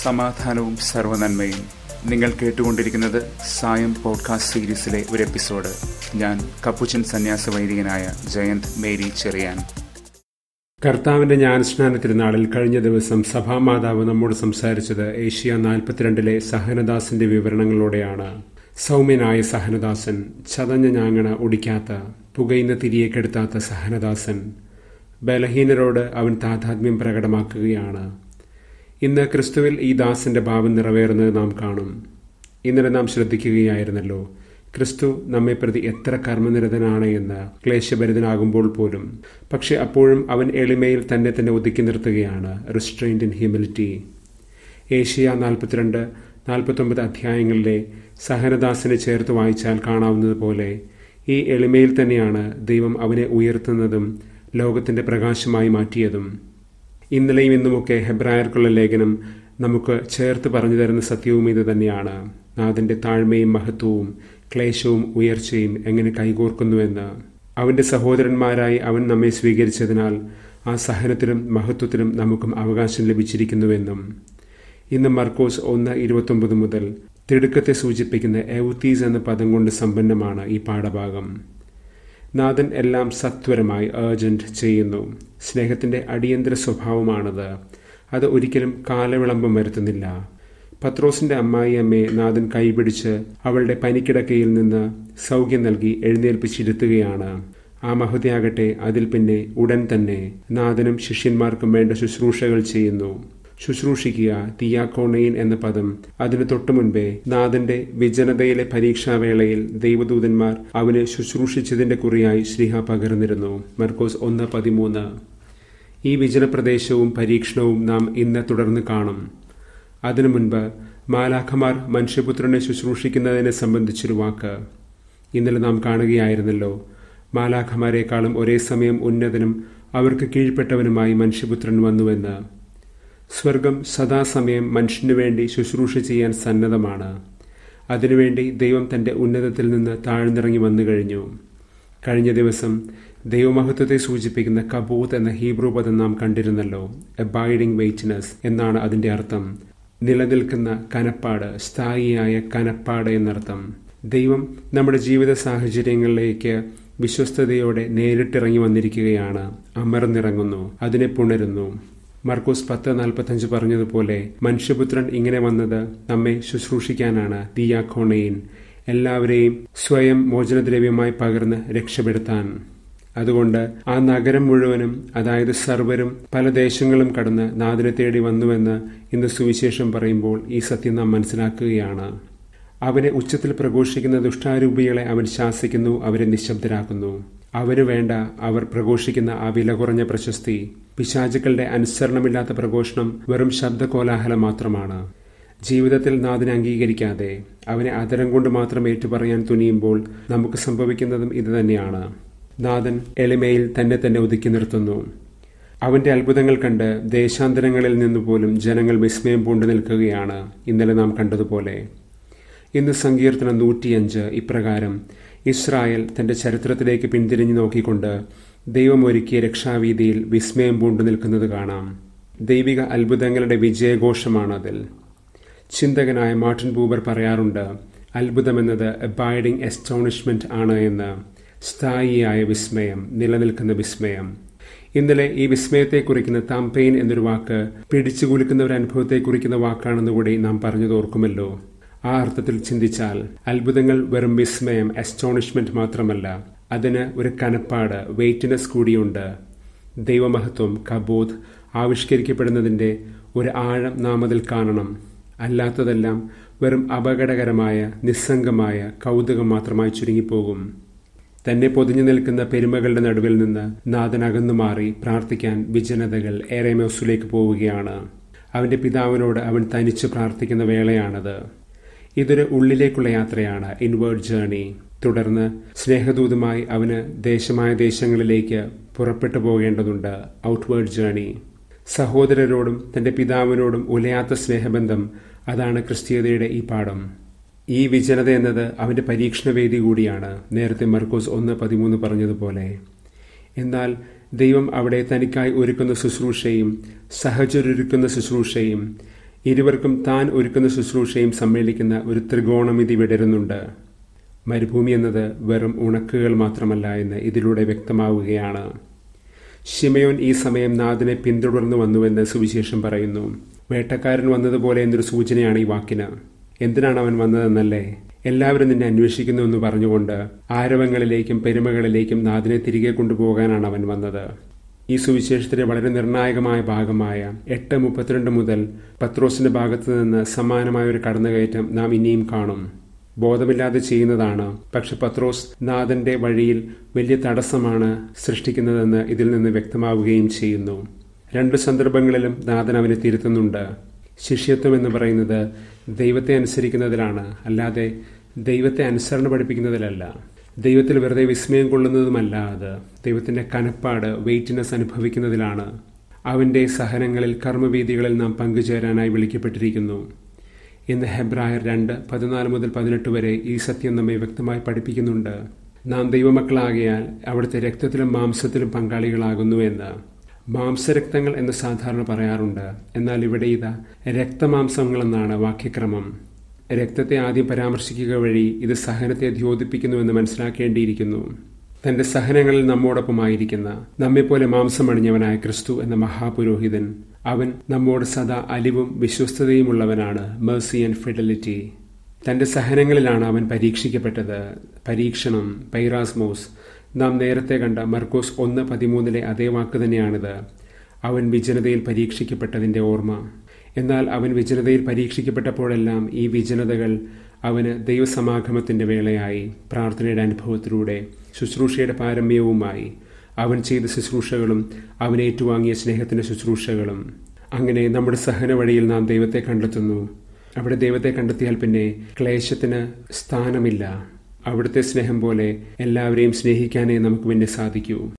സമാധാനവും സർവനന്മയും നിങ്ങൾ കേട്ടുകൊണ്ടിരിക്കുന്നത് സായം പോഡ്കാസ്റ്റ് സീരീസിലെ ഒരു എപ്പിസോഡ് ഞാൻ കപ്പുച്ചൻ സന്യാസ വൈദികനായ ജയന്ത് മേരി ചെറിയാൻ കർത്താവിന്റെ ജ്ഞാനസ്നാന തിരുനാളിൽ കഴിഞ്ഞ ദിവസം സഭാമാതാവ് നമ്മോട് സംസാരിച്ചത് ഏഷ്യ നാൽപ്പത്തിരണ്ടിലെ സഹനദാസിന്റെ വിവരണങ്ങളോടെയാണ് സൗമ്യനായ സഹനദാസൻ ചതഞ്ഞ ഞാങ്ങണ ഒടിക്കാത്ത പുകയുന്ന തിരിയെ കെടുത്താത്ത സഹനദാസൻ ബലഹീനരോട് അവൻ താതാത്മ്യം പ്രകടമാക്കുകയാണ് ഇന്ന് ക്രിസ്തുവിൽ ഈ ദാസന്റെ ഭാവം നിറവേറുന്നത് നാം കാണും ഇന്നലെ നാം ശ്രദ്ധിക്കുകയായിരുന്നല്ലോ ക്രിസ്തു നമ്മെ പ്രതി എത്ര കർമ്മനിരതനാണ് എന്ന് ക്ലേശഭരിതനാകുമ്പോൾ പോലും പക്ഷെ അപ്പോഴും അവൻ എളിമയിൽ തന്നെ തന്നെ ഒതുക്കി നിർത്തുകയാണ് റിസ്ട്രെയിൻഡ് ഇൻ ഹ്യൂമിലിറ്റി ഏഷ്യ നാൽപ്പത്തിരണ്ട് നാൽപ്പത്തൊമ്പത് അധ്യായങ്ങളിലെ സഹനദാസിനെ ചേർത്ത് വായിച്ചാൽ കാണാവുന്നത് പോലെ ഈ എളിമയിൽ തന്നെയാണ് ദൈവം അവനെ ഉയർത്തുന്നതും ലോകത്തിന്റെ പ്രകാശമായി മാറ്റിയതും ഇന്നലെയും ഇന്നുമൊക്കെ ഹെബ്രായർക്കുള്ള ലേഖനം നമുക്ക് ചേർത്ത് പറഞ്ഞു തരുന്ന സത്യവും ഇത് തന്നെയാണ് നാഥന്റെ താഴ്മയും മഹത്വവും ക്ലേശവും ഉയർച്ചയും എങ്ങനെ കൈകോർക്കുന്നുവെന്ന് അവന്റെ സഹോദരന്മാരായി അവൻ നമ്മെ സ്വീകരിച്ചതിനാൽ ആ സഹനത്തിലും മഹത്വത്തിലും നമുക്കും അവകാശം ലഭിച്ചിരിക്കുന്നുവെന്നും ഇന്ന് മർക്കോസ് ഒന്ന് ഇരുപത്തൊമ്പത് മുതൽ തിടുക്കത്തെ സൂചിപ്പിക്കുന്ന എവുത്തീസ് എന്ന പദം കൊണ്ട് സമ്പന്നമാണ് ഈ പാഠഭാഗം നാഥൻ എല്ലാം സത്വരമായി ഏർജന്റ് ചെയ്യുന്നു സ്നേഹത്തിന്റെ അടിയന്തര സ്വഭാവമാണത് അത് ഒരിക്കലും കാലവിളംബം വരുത്തുന്നില്ല പത്രോസിന്റെ അമ്മായി അമ്മയെ നാഥൻ കൈപിടിച്ച് അവളുടെ പനിക്കിടക്കയിൽ നിന്ന് സൗഖ്യം നൽകി എഴുന്നേൽപ്പിച്ചിരുത്തുകയാണ് ആ മഹതിയാകട്ടെ അതിൽ പിന്നെ ഉടൻ തന്നെ നാഥനും ശിഷ്യന്മാർക്കും വേണ്ട ശുശ്രൂഷകൾ ചെയ്യുന്നു ശുശ്രൂഷിക്കുക തിയാക്കോണയിൻ എന്ന പദം അതിനു തൊട്ടു മുൻപേ നാഥന്റെ വിജനതയിലെ പരീക്ഷാവേളയിൽ ദൈവദൂതന്മാർ അവന് ശുശ്രൂഷിച്ചതിന്റെ കുറിയായി ശ്രീഹ പകർന്നിരുന്നു മർക്കോസ് ഒന്ന് പതിമൂന്ന് ഈ വിജനപ്രദേശവും പരീക്ഷണവും നാം ഇന്ന് തുടർന്ന് കാണും അതിനു മുൻപ് മാലാഖമാർ മനുഷ്യപുത്രനെ ശുശ്രൂഷിക്കുന്നതിനെ സംബന്ധിച്ചൊരു വാക്ക് ഇന്നലെ നാം കാണുകയായിരുന്നല്ലോ മാലാഖമാരെക്കാളും ഒരേ സമയം ഉന്നതനും അവർക്ക് കീഴ്പ്പെട്ടവനുമായി മനുഷ്യപുത്രൻ വന്നുവെന്ന് സ്വർഗം സദാസമയം മനുഷ്യനു വേണ്ടി ശുശ്രൂഷ ചെയ്യാൻ സന്നദ്ധമാണ് അതിനുവേണ്ടി ദൈവം തന്റെ ഉന്നതത്തിൽ നിന്ന് താഴ്ന്നിറങ്ങി വന്നു കഴിഞ്ഞു കഴിഞ്ഞ ദിവസം ദൈവമഹത്വത്തെ സൂചിപ്പിക്കുന്ന കബൂത്ത് എന്ന ഹീബ്രു പദം നാം കണ്ടിരുന്നല്ലോ എബൈഡിംഗ് വെയിറ്റ്നസ് എന്നാണ് അതിന്റെ അർത്ഥം നിലനിൽക്കുന്ന കനപ്പാട് സ്ഥായിയായ കനപ്പാട് എന്നർത്ഥം ദൈവം നമ്മുടെ ജീവിത സാഹചര്യങ്ങളിലേക്ക് വിശ്വസ്തയോടെ നേരിട്ടിറങ്ങി വന്നിരിക്കുകയാണ് അമർന്നിറങ്ങുന്നു അതിനെ പുണരുന്നു മർക്കോസ് പത്ത് നാൽപ്പത്തഞ്ച് പറഞ്ഞതുപോലെ മനുഷ്യപുത്രൻ ഇങ്ങനെ വന്നത് നമ്മെ ശുശ്രൂഷിക്കാനാണ് ദിയാഖോണയിൻ എല്ലാവരെയും സ്വയം മോചനദ്രവ്യമായി പകർന്ന് രക്ഷപ്പെടുത്താൻ അതുകൊണ്ട് ആ നഗരം മുഴുവനും അതായത് സർവരും പല ദേശങ്ങളും കടന്ന് നാദിനെ തേടി വന്നുവെന്ന് ഇന്ന് സുവിശേഷം പറയുമ്പോൾ ഈ സത്യം നാം മനസ്സിലാക്കുകയാണ് അവനെ ഉച്ചത്തിൽ പ്രഘോഷിക്കുന്ന ദുഷ്ടാരൂപികളെ അവൻ ശാസിക്കുന്നു അവരെ നിശബ്ദരാക്കുന്നു അവന് വേണ്ട അവർ പ്രഘോഷിക്കുന്ന ആ വില കുറഞ്ഞ പ്രശസ്തി പിശാചുക്കളുടെ അനുസരണമില്ലാത്ത പ്രഘോഷണം വെറും ശബ്ദകോലാഹലം മാത്രമാണ് ജീവിതത്തിൽ നാഥനെ അംഗീകരിക്കാതെ അവനെ അതരം കൊണ്ട് മാത്രം ഏറ്റുപറയാൻ തുനിയുമ്പോൾ നമുക്ക് സംഭവിക്കുന്നതും ഇതുതന്നെയാണ് നാഥൻ എളിമയിൽ തന്നെ തന്നെ ഒതുക്കി നിർത്തുന്നു അവന്റെ അത്ഭുതങ്ങൾ കണ്ട് ദേശാന്തരങ്ങളിൽ നിന്നു പോലും ജനങ്ങൾ വിസ്മയം പൂണ്ടു നിൽക്കുകയാണ് ഇന്നലെ നാം കണ്ടതുപോലെ ഇന്ന് സങ്കീർത്തനം നൂറ്റിയഞ്ച് ഇപ്രകാരം ഇസ്രായേൽ തന്റെ ചരിത്രത്തിലേക്ക് പിന്തിരിഞ്ഞു നോക്കിക്കൊണ്ട് ദൈവം ഒരുക്കിയ രക്ഷാവീതിയിൽ വിസ്മയം പൂണ്ടു നിൽക്കുന്നത് കാണാം ദൈവിക അത്ഭുതങ്ങളുടെ വിജയഘോഷമാണതിൽ ചിന്തകനായ മാർട്ടിൻ ബൂബർ പറയാറുണ്ട് അത്ഭുതമെന്നത് അബൈഡിംഗ് എസ്റ്റോണിഷ്മെന്റ് ആണ് എന്ന് സ്ഥായിയായ വിസ്മയം നിലനിൽക്കുന്ന വിസ്മയം ഇന്നലെ ഈ വിസ്മയത്തെ കുറിക്കുന്ന താംപെയിൻ എന്നൊരു വാക്ക് പിടിച്ചുകുലുക്കുന്ന ഒരു അനുഭവത്തെ കുറിക്കുന്ന വാക്കാണെന്ന് കൂടി നാം പറഞ്ഞത് ഓർക്കുമല്ലോ ആ അർത്ഥത്തിൽ ചിന്തിച്ചാൽ അത്ഭുതങ്ങൾ വെറും വിസ്മയം അസ്റ്റോണിഷ്മെന്റ് മാത്രമല്ല അതിന് ഒരു കനപ്പാട് വെയിറ്റ്നെസ് കൂടിയുണ്ട് ദൈവമഹത്വം കബോധ് ആവിഷ്കരിക്കപ്പെടുന്നതിന്റെ ഒരു ആഴം നാം അതിൽ കാണണം അല്ലാത്തതെല്ലാം വെറും അപകടകരമായ നിസ്സംഗമായ കൗതുകം മാത്രമായി ചുരുങ്ങിപ്പോകും തന്നെ പൊതിഞ്ഞു നിൽക്കുന്ന പെരുമകളുടെ നടുവിൽ നിന്ന് നാഥൻ അകന്നു മാറി പ്രാർത്ഥിക്കാൻ വിജനതകൾ ഏറെമോസിലേക്ക് പോവുകയാണ് അവന്റെ പിതാവിനോട് അവൻ തനിച്ച് പ്രാർത്ഥിക്കുന്ന വേളയാണത് ഇതൊരു ഉള്ളിലേക്കുള്ള യാത്രയാണ് ഇൻവേർഡ് ജേർണി തുടർന്ന് സ്നേഹദൂതുമായി അവന് ദേശമായ ദേശങ്ങളിലേക്ക് പുറപ്പെട്ടു പോകേണ്ടതുണ്ട് ഔട്ട്വേർഡ് ജേർണി സഹോദരരോടും തന്റെ പിതാവിനോടും ഉലയാത്ത സ്നേഹബന്ധം അതാണ് ക്രിസ്തീയതയുടെ ഈ പാഠം ഈ വിജനത എന്നത് അവന്റെ പരീക്ഷണവേദി കൂടിയാണ് നേരത്തെ മർക്കോസ് ഒന്ന് പതിമൂന്ന് പറഞ്ഞതുപോലെ എന്നാൽ ദൈവം അവിടെ തനിക്കായി ഒരുക്കുന്ന ശുശ്രൂഷയും സഹചരൊരുക്കുന്ന ശുശ്രൂഷയും ഇരുവർക്കും താൻ ഒരുക്കുന്ന ശുശ്രൂഷയും സമ്മേളിക്കുന്ന ഒരു ത്രികോണമിതി വിടരുന്നുണ്ട് മരുഭൂമി എന്നത് വെറും ഉണക്കുകൾ മാത്രമല്ല എന്ന് ഇതിലൂടെ വ്യക്തമാവുകയാണ് ഷിമയോൻ ഈ സമയം നാഥനെ പിന്തുടർന്നു വന്നുവെന്ന് സുവിശേഷം പറയുന്നു വേട്ടക്കാരൻ വന്നതുപോലെ എന്നൊരു സൂചനയാണ് ഈ വാക്കിന് എന്തിനാണ് അവൻ വന്നതെന്നല്ലേ എല്ലാവരും നിന്നെ അന്വേഷിക്കുന്നു എന്ന് പറഞ്ഞുകൊണ്ട് ആരവങ്ങളിലേക്കും പെരുമകളിലേക്കും നാഥനെ തിരികെ കൊണ്ടുപോകാനാണ് അവൻ വന്നത് ഈ സുവിശേഷത്തിലെ വളരെ നിർണായകമായ ഭാഗമായ എട്ട് മുപ്പത്തിരണ്ട് മുതൽ പത്രോസിന്റെ ഭാഗത്തു നിന്ന് സമാനമായ ഒരു കടന്നുകയറ്റം നാം ഇനിയും കാണും ബോധമില്ലാതെ ചെയ്യുന്നതാണ് പക്ഷെ പത്രോസ് നാഥന്റെ വഴിയിൽ വലിയ തടസ്സമാണ് സൃഷ്ടിക്കുന്നതെന്ന് ഇതിൽ നിന്ന് വ്യക്തമാവുകയും ചെയ്യുന്നു രണ്ട് സന്ദർഭങ്ങളിലും നാഥൻ അവനെ തിരുത്തുന്നുണ്ട് ശിഷ്യത്വം എന്ന് പറയുന്നത് ദൈവത്തെ അനുസരിക്കുന്നതിലാണ് അല്ലാതെ ദൈവത്തെ അനുസരണ പഠിപ്പിക്കുന്നതിലല്ല ദൈവത്തിൽ വെറുതെ വിസ്മയം കൊള്ളുന്നതുമല്ല അത് ദൈവത്തിന്റെ കനപ്പാട് വെയിറ്റ്നെസ് അനുഭവിക്കുന്നതിലാണ് അവന്റെ സഹനങ്ങളിൽ കർമ്മവീതികളിൽ നാം പങ്കുചേരാനായി വിളിക്കപ്പെട്ടിരിക്കുന്നു ഇന്ന് ഹെബ്രായർ രണ്ട് പതിനാല് മുതൽ പതിനെട്ട് വരെ ഈ സത്യം നമ്മെ വ്യക്തമായി പഠിപ്പിക്കുന്നുണ്ട് നാം ദൈവമക്കളാകിയാൽ അവിടുത്തെ രക്തത്തിലും മാംസത്തിലും പങ്കാളികളാകുന്നു എന്ന് മാംസരക്തങ്ങൾ എന്ന് സാധാരണ പറയാറുണ്ട് എന്നാൽ ഇവിടെ ഇതാ രക്തമാംസങ്ങളെന്നാണ് വാക്യക്രമം രക്തത്തെ ആദ്യം പരാമർശിക്കുക വഴി ഇത് സഹനത്തെ ദ്യോതിപ്പിക്കുന്നുവെന്ന് മനസ്സിലാക്കേണ്ടിയിരിക്കുന്നു തന്റെ സഹനങ്ങളിൽ നമ്മോടൊപ്പമായിരിക്കുന്ന നമ്മെപ്പോലെ മാംസമണിഞ്ഞവനായ ക്രിസ്തു എന്ന മഹാപുരോഹിതൻ അവൻ നമ്മോട് സദാ അലിവും വിശ്വസ്തതയുമുള്ളവനാണ് മേഴ്സി ആൻഡ് ഫിഡലിറ്റി തന്റെ സഹനങ്ങളിലാണ് അവൻ പരീക്ഷിക്കപ്പെട്ടത് പരീക്ഷണം പൈറാസ്മോസ് നാം നേരത്തെ കണ്ട മർക്കോസ് ഒന്ന് പതിമൂന്നിലെ അതേ വാക്ക് തന്നെയാണിത് അവൻ വിജനതയിൽ പരീക്ഷിക്കപ്പെട്ടതിന്റെ ഓർമ്മ എന്നാൽ അവൻ വിജനതയിൽ പരീക്ഷിക്കപ്പെട്ടപ്പോഴെല്ലാം ഈ വിജനതകൾ അവന് ദൈവസമാഗമത്തിന്റെ വേളയായി പ്രാർത്ഥനയുടെ അനുഭവത്തിലൂടെ ശുശ്രൂഷയുടെ പാരമ്യവുമായി അവൻ ചെയ്ത ശുശ്രൂഷകളും അവൻ ഏറ്റുവാങ്ങിയ സ്നേഹത്തിന്റെ ശുശ്രൂഷകളും അങ്ങനെ നമ്മുടെ സഹന വഴിയിൽ നാം ദൈവത്തെ കണ്ടെത്തുന്നു അവിടെ ദൈവത്തെ കണ്ടെത്തിയാൽ പിന്നെ ക്ലേശത്തിന് സ്ഥാനമില്ല അവിടുത്തെ സ്നേഹം പോലെ എല്ലാവരെയും സ്നേഹിക്കാനേ നമുക്ക് പിന്നെ സാധിക്കൂ